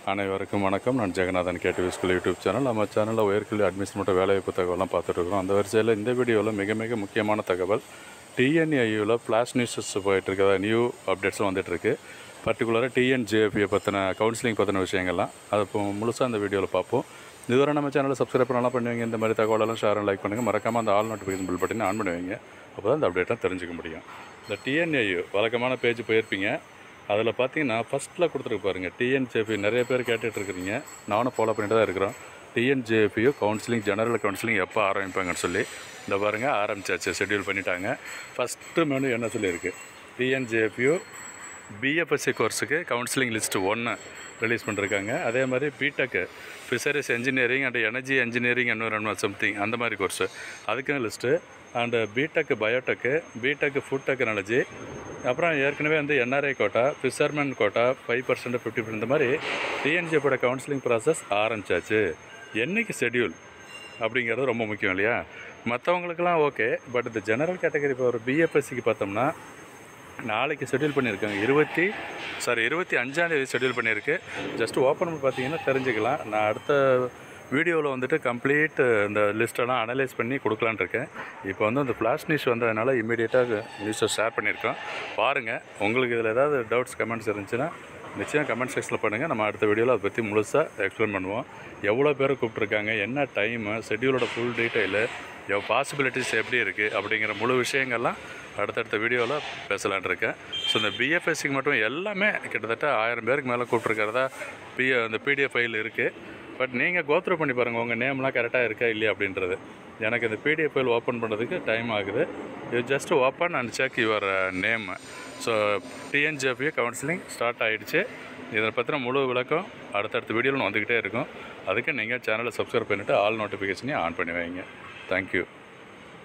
அனைவருக்கும் வணக்கம் நான் Jaganathan KTV school YouTube channel நம்ம சேனலில் உயர்கல்வி அட்மிஷன் மற்றும் வேலைவாய்ப்பு தகவலாம் பார்த்துட்டு இருக்கிறோம் அந்த வரிசையில் இந்த வீடியோவில் மிக மிக முக்கியமான தகவல் டிஎன்ஐயூவில் ஃப்ளாஷ் நியூஸஸ் போயிட்டு இருக்கிற நியூ அப்டேட்ஸும் வந்துட்டு இருக்கு பர்டிகுலராக டிஎன்ஜேஎஃபியை பற்றின கவுன்சிலிங் பற்றின விஷயங்கள்லாம் அதை இப்போ முழுசாக அந்த வீடியோவில் பார்ப்போம் இதுவரை நம்ம சேனலை சப்ஸ்கிரைப் பண்ணலாம் பண்ணுவீங்க இந்த மாதிரி தகவலெல்லாம் ஷேர் லைக் பண்ணுங்கள் மறக்காமல் அந்த ஆல் நோட்டிஃபிகேஷன் பில் பட்டினை ஆன் பண்ணுவீங்க அப்போ தான் இந்த அப்டேட்டை தெரிஞ்சுக்க முடியும் இந்த டிஎன்ஐயு வழக்கமான பேஜ் போயிருப்பீங்க அதில் பார்த்தீங்கன்னா ஃபஸ்ட்டில் கொடுத்துருக்கு பாருங்கள் டிஎன்ஜேபி நிறைய பேர் கேட்டுட்டு இருக்கிறீங்க நானும் ஃபாலோ பண்ணிட்டு தான் இருக்கிறோம் டிஎன்ஜேபியோ கவுன்சிலிங் ஜெனரல் கவுன்சிலிங் எப்போ ஆரம்பிப்பாங்கன்னு சொல்லி இந்த பாருங்கள் ஆரம்பிச்சாச்சு ஷெட்யூல் பண்ணிட்டாங்க ஃபஸ்ட்டு மெனு என்ன சொல்லியிருக்கு டிஎன்ஜேபியோ பிஎஃப்எஸ்சி கோர்ஸுக்கு கவுன்சிலிங் லிஸ்ட்டு ஒன்று ரிலீஸ் பண்ணிருக்காங்க அதே மாதிரி BTech fisheries engineering and energy engineering environment something அந்த மாதிரி கோர்ஸு அதுக்கும் list and BTech biotech BTech food technology அப்புறம் ஏற்கனவே வந்து NRI quota fisherman quota five percent fifty இந்த மாதிரி டிஎன்ஜியோட கவுன்சிலிங் ப்ராசஸ் ஆரம்பிச்சாச்சு என்னைக்கு ஷெட்யூல் அப்படிங்கிறது ரொம்ப முக்கியம் இல்லையா மற்றவங்களுக்கெல்லாம் ஓகே பட் இந்த ஜெனரல் கேட்டகரி இப்போ ஒரு பிஎஃப்எஸ்சிக்கு பார்த்தோம்னா நாளைக்கு ஷெட்யூல் பண்ணியிருக்காங்க இருபத்தி சாரி இருபத்தி அஞ்சாந்தேதி ஷெட்யூல் பண்ணியிருக்கு ஜஸ்ட் ஓப்பன் பண்ணி பார்த்தீங்கன்னா தெரிஞ்சுக்கலாம் நான் அடுத்த வீடியோவில் வந்துட்டு கம்ப்ளீட் இந்த லிஸ்ட்டெல்லாம் அனலைஸ் பண்ணி கொடுக்கலான்னு இருக்கேன் இப்போ வந்து அந்த ஃப்ளாஷ் நியூஸ் வந்ததுனால இமீடியட்டாக நியூஸை ஷேர் பண்ணியிருக்கோம் பாருங்கள் உங்களுக்கு இதில் ஏதாவது டவுட்ஸ் கமெண்ட்ஸ் இருந்துச்சுன்னா நிச்சயம் கமெண்ட் செக்ஷனில் பண்ணுங்கள் நம்ம அடுத்த வீடியோவில் அதை பற்றி முழுசாக எக்ஸ்பிளைன் பண்ணுவோம் எவ்வளோ பேர் கூப்பிட்ருக்காங்க என்ன டைமு ஷெட்யூலோட ஃபுல் டீட்டெயிலு எவ்வளோ பாசிபிலிட்டிஸ் எப்படி இருக்குது அப்படிங்கிற முழு விஷயங்கள்லாம் அடுத்தடுத்த வீடியோவில் பேசலான் இருக்கேன் ஸோ இந்த பிஎஃப்எஸ்சிக்கு மட்டும் எல்லாமே கிட்டத்தட்ட ஆயிரம் பேருக்கு மேலே கூப்பிட்ருக்கிறதா பி அந்த பிடிஎஃப் ஃபைல் இருக்குது பட் நீங்கள் கோத்ரூ பண்ணி பாருங்கள் உங்கள் நேம்லாம் கரெக்டாக இருக்கா இல்லையா அப்படின்றது எனக்கு இந்த பிடிஎஃப் ஃபைல் ஓப்பன் பண்ணுறதுக்கு டைம் ஆகுது you just open and check your name so TNGFA counselling start ஆகிடுச்சு இதை பற்றின முழு விளக்கம் அடுத்தடுத்த வீடியோவில் வந்துக்கிட்டே இருக்கும் அதுக்கு நீங்கள் சேனலை சப்ஸ்கிரைப் பண்ணிவிட்டு ஆல் நோட்டிஃபிகேஷனையும் ஆன் பண்ணி வைங்க தேங்க்யூ